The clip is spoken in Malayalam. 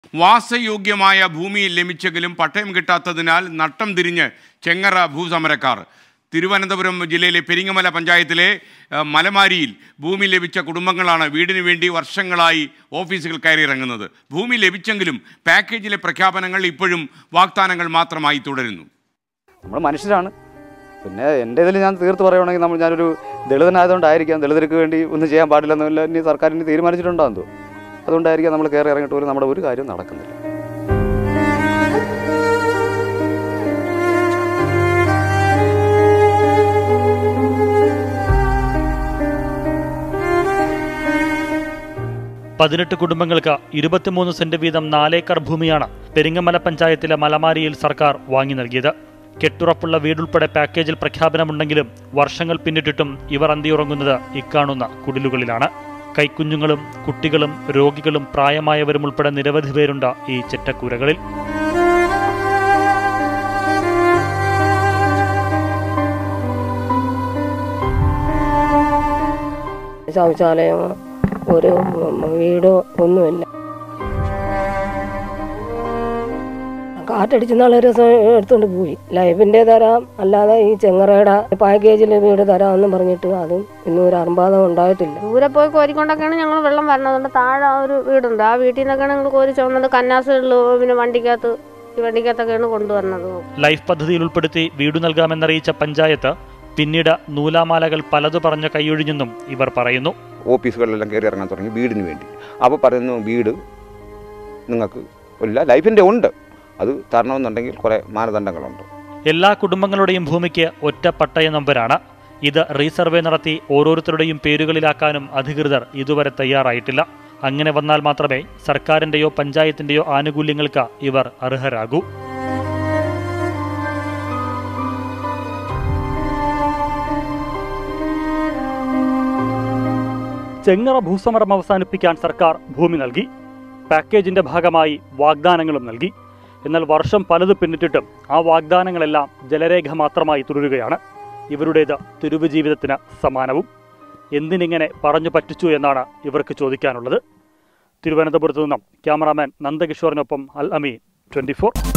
വാസയോഗ്യമായ ഭൂമി ലഭിച്ചെങ്കിലും പട്ടയം കിട്ടാത്തതിനാൽ നട്ടം തിരിഞ്ഞ് ചെങ്ങറ ഭൂസമരക്കാർ തിരുവനന്തപുരം ജില്ലയിലെ പെരിങ്ങമല പഞ്ചായത്തിലെ ഏഹ്, മലമാരിയിൽ ഭൂമി ലഭിച്ച കുടുംബങ്ങളാണ് വീടിന് വേണ്ടി വർഷങ്ങളായി ഓഫീസുകൾ കയറിയിറങ്ങുന്നത് ഭൂമി ലഭിച്ചെങ്കിലും പാക്കേജിലെ പ്രഖ്യാപനങ്ങൾ ഇപ്പോഴും വാഗ്ദാനങ്ങൾ മാത്രമായി തുടരുന്നു നമ്മൾ മനുഷ്യരാണ് പിന്നെ എൻ്റെ ഇതിൽ ഞാൻ തീർത്ത് പറയുവാണെങ്കിൽ നമ്മൾ ഞാനൊരു ദളിതനായതുകൊണ്ടായിരിക്കാം ദളിതർക്ക് വേണ്ടി ഒന്നും ചെയ്യാൻ പാടില്ലെന്നല്ല ഇനി സർക്കാരിന് തീരുമാനിച്ചിട്ടുണ്ടാകും തോന്നുന്നു അതുകൊണ്ടായിരിക്കാം നമ്മൾ കയറി ഇറങ്ങിയിട്ട് പോലും നമ്മുടെ ഒരു കാര്യവും നടക്കുന്നില്ല പതിനെട്ട് കുടുംബങ്ങൾക്ക് ഇരുപത്തിമൂന്ന് സെന്റ് വീതം നാലേക്കർ ഭൂമിയാണ് പെരിങ്ങമല പഞ്ചായത്തിലെ മലമാരിയിൽ സർക്കാർ വാങ്ങി നൽകിയത് കെട്ടുറപ്പുള്ള വീടുൾപ്പെടെ പാക്കേജിൽ പ്രഖ്യാപനമുണ്ടെങ്കിലും വർഷങ്ങൾ പിന്നിട്ടിട്ടും ഇവർ അന്തിയുറങ്ങുന്നത് ഇക്കാണുന്ന കുടിലുകളിലാണ് കൈക്കുഞ്ഞുങ്ങളും കുട്ടികളും രോഗികളും പ്രായമായവരും ഉൾപ്പെടെ നിരവധി പേരുണ്ട് ഈ ചെറ്റക്കൂരകളിൽ ശൗചാലയമോ ഒരു വീടോ ഒന്നുമില്ല കാറ്റടിച്ച് നാളെ ഒരു ദിവസം എടുത്തുകൊണ്ട് പോയി ലൈഫിൻ്റെ തരാം അല്ലാതെ ഈ ചെങ്ങറയുടെ പാക്കേജിൽ വീട് തരാമെന്ന് പറഞ്ഞിട്ട് അതും ഇന്നും ഒരു അർമ്പാദം ഉണ്ടായിട്ടില്ല ദൂരെ പോയി കോരിക്കൊണ്ടൊക്കെയാണ് ഞങ്ങൾ വെള്ളം വരണതുകൊണ്ട് താഴെ ഒരു വീടുണ്ട് ആ വീട്ടിൽ നിന്നൊക്കെയാണ് ഞങ്ങൾ കോരി ചുമന്നത് കന്നാസുകളിൽ പിന്നെ വണ്ടിക്കകത്ത് ഈ വണ്ടിക്കകത്തൊക്കെയാണ് കൊണ്ടുവന്നത് ലൈഫ് പദ്ധതിയിൽ ഉൾപ്പെടുത്തി വീടു നൽകാമെന്നറിയിച്ച പഞ്ചായത്ത് പിന്നീട് നൂലാമാലകൾ പലതു പറഞ്ഞ കൈയൊഴിഞ്ഞെന്നും ഇവർ പറയുന്നു ഓഫീസുകളിലെല്ലാം കയറി ഇറങ്ങാൻ തുടങ്ങി വീടിന് വേണ്ടി അപ്പോൾ പറയുന്നു വീട് നിങ്ങൾക്ക് ഇല്ല ലൈഫിൻ്റെ ഉണ്ട് അത് തരണമെന്നുണ്ടെങ്കിൽ കുറേ മാനദണ്ഡങ്ങളുണ്ട് എല്ലാ കുടുംബങ്ങളുടെയും ഭൂമിക്ക് ഒറ്റ പട്ടയ നമ്പരാണ് ഇത് റീസർവേ നടത്തി ഓരോരുത്തരുടെയും പേരുകളിലാക്കാനും അധികൃതർ ഇതുവരെ തയ്യാറായിട്ടില്ല അങ്ങനെ വന്നാൽ മാത്രമേ സർക്കാരിന്റെയോ പഞ്ചായത്തിന്റെയോ ആനുകൂല്യങ്ങൾക്ക് ഇവർ അർഹരാകൂ ചെങ്ങറ ഭൂസമരം അവസാനിപ്പിക്കാൻ സർക്കാർ ഭൂമി നൽകി പാക്കേജിന്റെ ഭാഗമായി വാഗ്ദാനങ്ങളും നൽകി എന്നാൽ വർഷം പലത് പിന്നിട്ടിട്ടും ആ വാഗ്ദാനങ്ങളെല്ലാം ജലരേഖ മാത്രമായി തുടരുകയാണ് ഇവരുടേത് തെരുവ് ജീവിതത്തിന് സമാനവും എന്തിനിങ്ങനെ പറഞ്ഞു പറ്റിച്ചു എന്നാണ് ഇവർക്ക് ചോദിക്കാനുള്ളത് തിരുവനന്തപുരത്ത് നിന്നും ക്യാമറാമാൻ നന്ദകിഷോറിനൊപ്പം അൽ അമീൻ ട്വന്റി